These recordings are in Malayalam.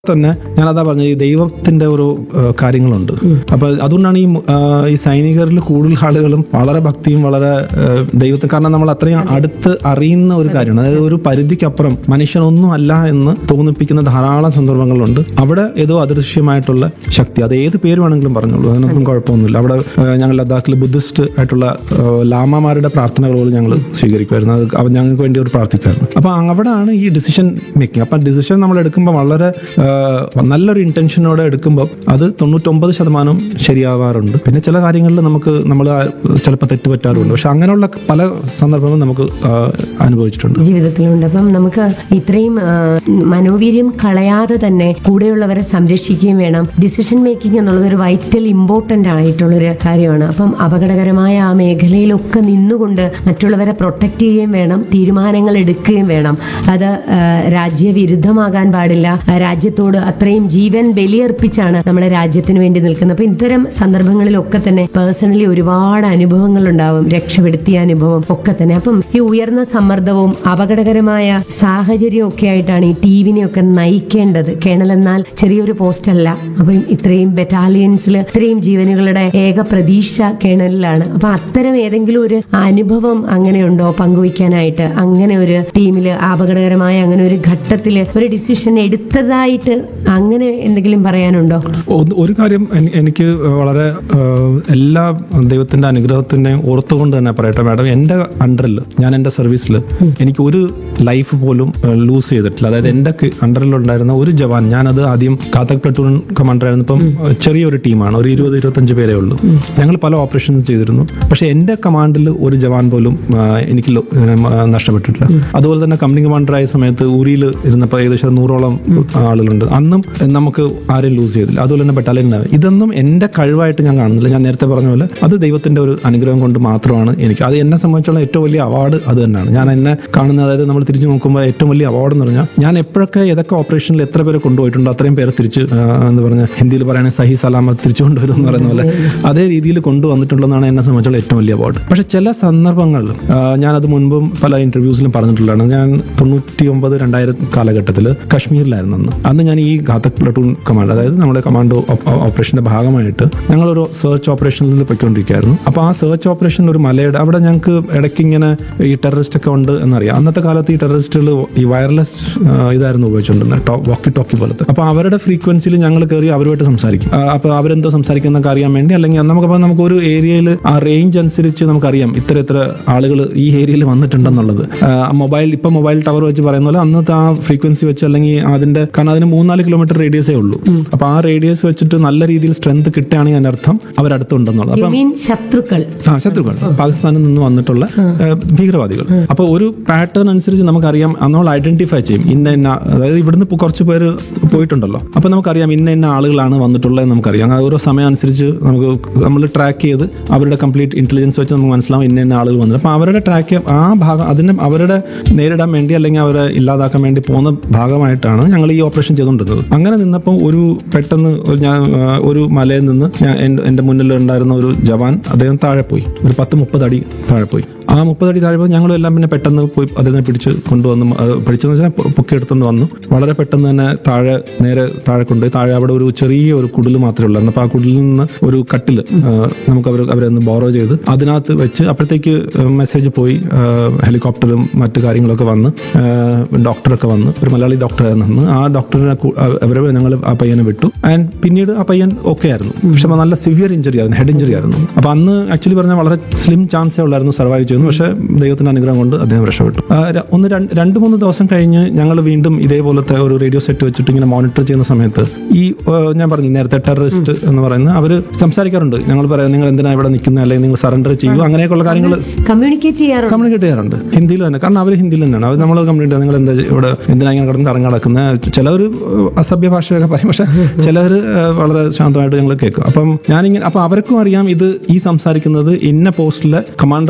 തന്നെ ഞാൻ അതാ പറഞ്ഞത് ഈ ദൈവത്തിന്റെ ഒരു ആ, കാര്യങ്ങളുണ്ട് അപ്പൊ അതുകൊണ്ടാണ് ഈ ആ, ഈ സൈനികരിൽ കൂടുതൽ ആളുകളും വളരെ ഭക്തിയും വളരെ ആ, ദൈവത്തെ കാരണം നമ്മൾ അത്രയും അടുത്ത് അറിയുന്ന ഒരു കാര്യമാണ് അതായത് ഒരു പരിധിക്കപ്പുറം മനുഷ്യനൊന്നും അല്ല എന്ന് തോന്നിപ്പിക്കുന്ന ധാരാളം സന്ദർഭങ്ങളുണ്ട് അവിടെ ഏതോ അദൃശ്യമായിട്ടുള്ള ശക്തി അത് ഏത് പേര് വേണമെങ്കിലും പറഞ്ഞോളൂ അതിനൊന്നും കുഴപ്പമൊന്നുമില്ല അവിടെ ആ, ഞങ്ങൾ ലഡാക്കിൽ ബുദ്ധിസ്റ്റ് ആയിട്ടുള്ള ആ, ലാമമാരുടെ പ്രാർത്ഥനകൾ പോലും ഞങ്ങൾ സ്വീകരിക്കുമായിരുന്നു അത് അവ- ഞങ്ങൾക്ക് വേണ്ടി ഒരു പ്രാർത്ഥിക്കായിരുന്നു അപ്പൊ അവിടെയാണ് ഈ ഡിസിഷൻ മേക്കിംഗ് അപ്പൊ ഡിസിഷൻ നമ്മൾ എടുക്കുമ്പോൾ വളരെ ആ, നല്ലൊരു ഇന്റൻഷനോടെ എടുക്കുമ്പോൾ അത് തൊണ്ണൂറ്റൊമ്പത് ശതമാനം ശരിയാവാറുണ്ട് പിന്നെ ചില കാര്യങ്ങളിൽ നമുക്ക് നമ്മൾ ചിലപ്പോൾ തെറ്റ് പറ്റാറുണ്ട് പക്ഷെ അങ്ങനെയുള്ള പല സന്ദർഭങ്ങളും നമുക്ക് ആ, അനുഭവിച്ചിട്ടുണ്ട് ജീവിതത്തിലുണ്ട് അപ്പം നമുക്ക് ഇത്രയും ആ, മനോവീര്യം കളയാതെ തന്നെ കൂടെയുള്ളവരെ സംരക്ഷിക്കുകയും വേണം ഡിസിഷൻ മേക്കിംഗ് എന്നുള്ളത് ഒരു വൈറ്റൽ ഇമ്പോർട്ടന്റ് ആയിട്ടുള്ളൊരു കാര്യമാണ് അപ്പം അപകടകരമായ ആ മേഖലയിലൊക്കെ നിന്നുകൊണ്ട് മറ്റുള്ളവരെ പ്രൊട്ടക്ട് ചെയ്യുകയും വേണം തീരുമാനങ്ങൾ എടുക്കുകയും വേണം അത് ആ, രാജ്യവിരുദ്ധമാകാൻ പാടില്ല ആ, രാജ്യത്തോട് അത്രയും ജീവൻ ബലിയർപ്പിച്ചാണ് നമ്മുടെ രാജ്യത്തിന് വേണ്ടി നിൽക്കുന്നത് അപ്പം ഇത്തരം സന്ദർഭങ്ങളിലൊക്കെ തന്നെ പേഴ്സണലി ഒരുപാട് അനുഭവങ്ങൾ ഉണ്ടാവും രക്ഷപ്പെടുത്തിയ അനുഭവം ഒക്കെ തന്നെ അപ്പം ഈ ഉയർന്ന സമ്മർദ്ദവും അപകടകരമായ സാഹചര്യവും ഒക്കെ ആയിട്ടാണ് ഈ ടീമിനെയൊക്കെ നയിക്കേണ്ടത് കേണൽ എന്നാൽ ചെറിയൊരു പോസ്റ്റ് അല്ല അപ്പം ഇത്രയും ബറ്റാലിയൻസിൽ ഇത്രയും ജീവനുകളുടെ ഏക പ്രതീക്ഷ കേണലിലാണ് അപ്പൊ അത്തരം ഏതെങ്കിലും ഒരു അനുഭവം അങ്ങനെയുണ്ടോ പങ്കുവയ്ക്കാനായിട്ട് അങ്ങനെ ഒരു ടീമില് അപകടകരമായ അങ്ങനെ ഒരു ഘട്ടത്തില് ഒരു ഡിസിഷൻ എടുത്തതായിട്ട് അങ്ങനെ എന്തെങ്കിലും പറയാനുണ്ടോ ഒന്ന് ഒരു കാര്യം എനി- എനിക്ക് വളരെ ആ, എല്ലാ ദൈവത്തിന്റെ അനുഗ്രഹത്തിനെ ഓർത്തുകൊണ്ട് തന്നെ പറയട്ടെ മാഡം എൻ്റെ അണ്ടറിൽ ഞാൻ എൻ്റെ സർവീസിൽ എനിക്ക് ഒരു ലൈഫ് പോലും ലൂസ് ചെയ്തിട്ടില്ല അതായത് എൻ്റെ അണ്ടറിലുണ്ടായിരുന്ന ഒരു ജവാൻ ഞാനത് ആദ്യം കാത്തക് പ്ലട്ടൂൺ കമാൻഡർ ആയിരുന്നപ്പം ചെറിയൊരു ടീമാണ് ഒരു ഇരുപത് ഇരുപത്തഞ്ച് പേരേ ഉള്ളൂ ഞങ്ങൾ പല ഓപ്പറേഷൻസ് ചെയ്തിരുന്നു പക്ഷെ എൻ്റെ കമാൻഡിൽ ഒരു ജവാൻ പോലും ആ, എനിക്ക് ലോ- ആ, നഷ്ടപ്പെട്ടിട്ടില്ല അതുപോലെ തന്നെ കമ്പനി കമാൻഡർ ആയ സമയത്ത് ഊരിയിൽ ഇരുന്നപ്പോൾ ഏകദേശം നൂറോളം ആളുകളുണ്ട് അന്നും നമുക്ക് ആരെയും ലൂസ് ചെയ്തില്ല അതുപോലെ തന്നെ ബറ്റാലിയൻ ഇതൊന്നും എൻ്റെ കഴിവായിട്ട് ഞാൻ കാണുന്നില്ല ഞാൻ നേരത്തെ പറഞ്ഞ പോലെ അത് ദൈവത്തിന്റെ ഒരു അനുഗ്രഹം കൊണ്ട് മാത്രമാണ് എനിക്ക് അത് എന്നെ സംബന്ധിച്ചുള്ള ഏറ്റവും വലിയ അവാർഡ് അത് തന്നെയാണ് ഞാൻ എന്നെ കാണുന്ന അതായത് നമ്മൾ തിരിച്ചു നോക്കുമ്പോൾ ഏറ്റവും വലിയ അവാർഡ് എന്ന് പറഞ്ഞാൽ ഞാൻ എപ്പോഴൊക്കെ ഏതൊക്കെ ഓപ്പറേഷനിൽ എത്ര പേരെ കൊണ്ടുപോയിട്ടുണ്ടോ അത്രയും പേരെ തിരിച്ച് ആ, എന്ന് പറഞ്ഞ ഹിന്ദിയിൽ പറയുകയാണെങ്കിൽ സഹി സലാമത്ത് തിരിച്ചു കൊണ്ടുവരും എന്ന് പറയുന്ന പോലെ അതേ രീതിയിൽ കൊണ്ടുവന്നിട്ടുള്ളതാണ് എന്നെ സംബന്ധിച്ചുള്ള ഏറ്റവും വലിയ അവാർഡ് പക്ഷെ ചില സന്ദർഭങ്ങളിൽ ആ, ഞാനത് മുൻപും പല ഇന്റർവ്യൂസിലും പറഞ്ഞിട്ടുള്ളതാണ് ഞാൻ തൊണ്ണൂറ്റി ഒമ്പത് രണ്ടായിരം കാലഘട്ടത്തിൽ കശ്മീരിലായിരുന്നു അന്ന് അന്ന് ഞാൻ ഈ ഘാതക് പ്ലട്ടൂൺ കമാൻഡ് അതായത് നമ്മുടെ കമാൻഡോ ഓപ്പറേഷന്റെ ഭാഗമായിട്ട് ഞങ്ങളൊരു സെർച്ച് ഓപ്പറേഷനിൽ പൊയ്ക്കൊണ്ടിരിക്കുകയായിരുന്നു അപ്പോൾ ആ സെർച്ച് ഓപ്പറേഷൻ ഒരു മലയുടെ അവിടെ ഞങ്ങൾക്ക് ഇടയ്ക്ക് ഇങ്ങനെ ഈ ടെററിസ്റ്റ് ഒക്കെ ഉണ്ട് എന്നറിയാം അന്നത്തെ കാലത്ത് ഈ ടെററിസ്റ്റുകൾ ഈ വയർലെസ് ഇതായിരുന്നു ഉപയോഗിച്ചുകൊണ്ടിരുന്നത് വോക്കി ടോക്കി പോലത്തെ അപ്പോൾ അവരുടെ ഫ്രീക്വൻസിയിൽ ഞങ്ങൾ കയറി അവരുമായിട്ട് സംസാരിക്കും അപ്പോൾ അവരെന്തോ സംസാരിക്കുന്നൊക്കെ അറിയാൻ വേണ്ടി അല്ലെങ്കിൽ നമുക്കപ്പോൾ നമുക്ക് ഒരു ഏരിയയിൽ ആ റേഞ്ച് അനുസരിച്ച് നമുക്കറിയാം ഇത്ര ഇത്ര ആളുകൾ ഈ ഏരിയയിൽ വന്നിട്ടുണ്ടെന്നുള്ളത് മൊബൈൽ ഇപ്പൊ മൊബൈൽ ടവർ വെച്ച് പറയുന്ന പോലെ അന്നത്തെ ആ ഫ്രീക്വൻസി വെച്ച് അല്ലെങ്കിൽ അതിന്റെ കാരണം അതിന് മൂന്നാല് കിലോമീറ്റർ റേഡിയസേ ഉള്ളൂ അപ്പൊ ആ റേഡിയസ് വെച്ചിട്ട് നല്ല രീതിയിൽ സ്ട്രെങ്ത് കിട്ടുകയാണെങ്കിൽ അതിന്റെ അർത്ഥം അവരടുത്തുണ്ടെന്നുള്ളത് യു അപ്പം മീൻ ശത്രുക്കൾ ആ ശത്രുക്കൾ പാകിസ്ഥാനിൽ നിന്ന് വന്നിട്ടുള്ള ഏഹ്, ഭീകരവാദികൾ അപ്പോൾ ഒരു പാറ്റേൺ അനുസരിച്ച് നമുക്കറിയാം നമ്മൾ ഐഡന്റിഫൈ ചെയ്യും ഇന്ന ഇന്ന അതായത് ഇവിടുന്ന് ഇപ്പോൾ കുറച്ച് പേര് പോയിട്ടുണ്ടല്ലോ അപ്പോൾ നമുക്കറിയാം ഇന്ന ഇന്ന ആളുകളാണ് വന്നിട്ടുള്ളത് നമുക്കറിയാം അങ്ങനെ ഓരോ സമയം അനുസരിച്ച് നമുക്ക് നമ്മൾ ട്രാക്ക് ചെയ്ത് അവരുടെ കംപ്ലീറ്റ് ഇന്റലിജൻസ് വെച്ച് നമുക്ക് മനസ്സിലാവും ഇന്ന ഇന്ന ആളുകൾ വന്നത് അപ്പോൾ അവരുടെ ട്രാക്ക് ആ ഭാഗം അതിനെ അവരുടെ നേരിടാൻ വേണ്ടി അല്ലെങ്കിൽ അവരെ ഇല്ലാതാക്കാൻ വേണ്ടി പോകുന്ന ഭാഗമായിട്ടാണ് ഞങ്ങൾ ഈ ഓപ്പറേഷൻ ചെയ്തുകൊണ്ടിരുന്നത് അങ്ങനെ നിന്നപ്പോൾ ഒരു പെട്ടെന്ന് ഒരു ഞാൻ ആ, ഒരു മലയിൽ നിന്ന് ഞാൻ എൻ്റെ- എൻ്റെ മുന്നിൽ ഉണ്ടായിരുന്ന ഒരു ജവാൻ അദ്ദേഹം താഴെ പോയി ഒരു പത്ത് മുപ്പത് അടി താഴെ പോയി ആ മുപ്പത് അടി താഴെ പോയി ഞങ്ങളും എല്ലാം പിന്നെ പെട്ടെന്ന് പോയി അദ്ദേഹത്തിനെ പിടിച്ച് കൊണ്ടുവന്നു അത് പിടിച്ചെന്ന് വെച്ചാൽ പൊ- പൊക്കി എടുത്തുകൊണ്ട് വന്നു വളരെ പെട്ടെന്ന് തന്നെ താഴെ നേരെ താഴെ കൊണ്ടുപോയി താഴെ അവിടെ ഒരു ചെറിയ ഒരു കുടിൽ മാത്രമേ ഉള്ളായിരുന്നു അപ്പോൾ ആ കുടിലിൽ നിന്ന് ഒരു കട്ടിൽ നമുക്ക് അവർ അവരെ ഒന്ന് ബോറോ ചെയ്ത് അതിനകത്ത് വെച്ച് അപ്പോഴത്തേക്ക് മെസ്സേജ് പോയി ആ, ഹെലികോപ്റ്ററും മറ്റു കാര്യങ്ങളൊക്കെ വന്ന് ആ, ഡോക്ടറൊക്കെ വന്ന് ഒരു മലയാളി ഡോക്ടറായിരുന്നു അന്ന് ആ ഡോക്ടറിനെ കൂ- ആ- അവരെ ഞങ്ങൾ ആ പയ്യനെ വിട്ടു ആൻഡ് പിന്നീട് ആ പയ്യൻ ഓക്കെ ആയിരുന്നു പക്ഷെ നല്ല സിവിയർ ഇഞ്ചറി ആയിരുന്നു ഹെഡ് ഇഞ്ചറി ആയിരുന്നു അപ്പൊ അന്ന് ആക്ച്വലി പറഞ്ഞാൽ വളരെ സ്ലിം ചാൻസേ ഉള്ളായിരുന്നു സർവൈവ് ചെയ്യുന്നു പക്ഷേ ദൈവത്തിന്റെ അനുഗ്രഹം കൊണ്ട് അദ്ദേഹം രക്ഷപ്പെട്ടു ആ, ര- ഒന്ന് രണ്ട് രണ്ട് മൂന്ന് ദിവസം കഴിഞ്ഞ് ഞങ്ങൾ വീണ്ടും ഇതേപോലത്തെ ഒരു റേഡിയോ സെറ്റ് വെച്ചിട്ട് ഇങ്ങനെ മോണിറ്റർ ചെയ്യുന്ന സമയത്ത് ഈ ആ, ഞാൻ പറഞ്ഞു നേരത്തെ ടെററിസ്റ്റ് എന്ന് പറയുന്ന അവർ സംസാരിക്കാറുണ്ട് ഞങ്ങൾ പറയാം നിങ്ങൾ എന്തിനാ ഇവിടെ നിൽക്കുന്നത് അല്ലെങ്കിൽ നിങ്ങൾ സറണ്ടർ ചെയ്യൂ അങ്ങനെയൊക്കെയുള്ള കാര്യങ്ങൾ കമ്മ്യൂണിക്കേറ്റ് ചെയ്യാറുണ്ട് കമ്മ്യൂണിക്കേറ്റ് ചെയ്യാറുണ്ട് ഹിന്ദിയിൽ തന്നെ കാരണം അവർ ഹിന്ദിയിൽ തന്നെയാണ് അവർ നമ്മൾ കമ്മ്യൂണിക്കേറ്റ് നിങ്ങൾ എന്താ ഇവിടെ എന്തിനാ ഇങ്ങനെ കിടന്ന് കറങ്ങി നടക്കുന്നത് ചിലർ അസഭ്യ ഭാഷയൊക്കെ പറയും പക്ഷെ ചിലർ വളരെ ശാന്തമായിട്ട് ഞങ്ങൾ കേൾക്കും അപ്പം ഞാനിങ്ങനെ അപ്പം അവർക്കും അറിയാം ഇത് ഈ സംസാരിക്കുന്നത് ഇന്ന പോസ്റ്റിലെ കമാൻഡറാണെന്ന് അവർക്കും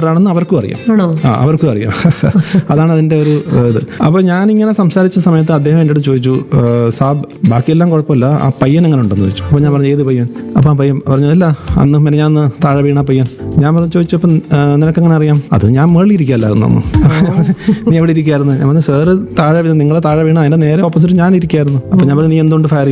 അവർക്കും അറിയാം ആണോ ആ അവർക്കും അറിയാം അതാണ് അതിന്റെ ഒരു ഏഹ്, ഇത് അപ്പൊ ഞാനിങ്ങനെ സംസാരിച്ച സമയത്ത് അദ്ദേഹം എൻ്റെ അടുത്ത് ചോദിച്ചു ഏഹ്, സാബ് ബാക്കിയെല്ലാം കുഴപ്പമില്ല ആ പയ്യൻ എങ്ങനെ ഉണ്ടെന്ന് ചോദിച്ചു അപ്പൊ ഞാൻ പറഞ്ഞു ഏത് പയ്യൻ അപ്പൊ ആ പയ്യൻ പറഞ്ഞു അല്ല അന്ന് പിന്നെ ഞാൻ അന്ന് താഴെ വീണ പയ്യൻ ഞാൻ പറഞ്ഞു ചോദിച്ചപ്പം നിനക്ക് എങ്ങനെ അറിയാം അത് ഞാൻ മുകളിൽ ഇരിക്കല്ലായിരുന്നു അന്ന് നീ എവിടെ ഇരിക്കായിരുന്നു ഞാൻ പറഞ്ഞു സാറ് താഴെ വീണ് നിങ്ങളെ താഴെ വീണ അതിന്റെ നേരെ ഓപ്പോസിറ്റ് ഞാൻ ഇരിക്കായിരുന്നു അപ്പൊ ഞാൻ പറഞ്ഞു നീ എന്തുകൊണ്ട് ഫയർ